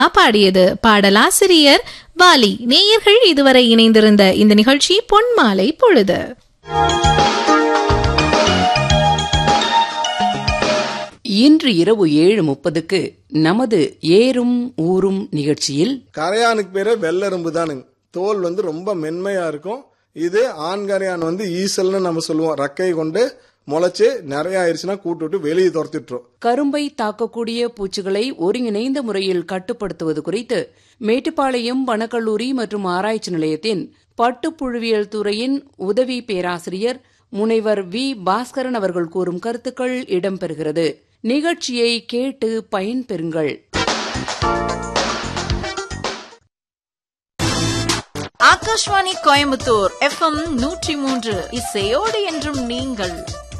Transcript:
பாடியது பாடலாசிரியர் வாலி நேயர்கள் இதுவரை இணைந்திருந்த இந்த நிகழ்ச்சி பொன்மாலை பொழுது இன்று இரவு ஏழு முப்பதுக்கு நமது ஏறும் ஊரும் நிகழ்ச்சியில் கரையானுக்கு பேரே வெள்ளெரும்பு தானுங்க தோல் வந்து ரொம்ப மென்மையா இருக்கும் இது ஆண் கரையான் வந்து ஈசல்னு நம்ம சொல்லுவோம் ரக்கை கொண்டு முளைச்சு நிறைய ஆயிடுச்சுன்னா கூட்டு விட்டு வெளியே துரத்திட்டுரும் கரும்பை தாக்கக்கூடிய பூச்சிகளை ஒருங்கிணைந்த முறையில் கட்டுப்படுத்துவது குறித்து மேட்டுப்பாளையம் வனக்கல்லூரி மற்றும் ஆராய்ச்சி நிலையத்தின் பட்டுப்புழுவியல் துறையின் உதவி பேராசிரியர் முனைவர் வி பாஸ்கரன் அவர்கள் கூறும் கருத்துக்கள் இடம்பெறுகிறது நிகழ்ச்சியை கேட்டு பயன்பெறுங்கள் ஆகாஷ்வாணி கோயம்புத்தூர் எஃப்எம் நூற்றி மூன்று இசையோடு என்றும் நீங்கள்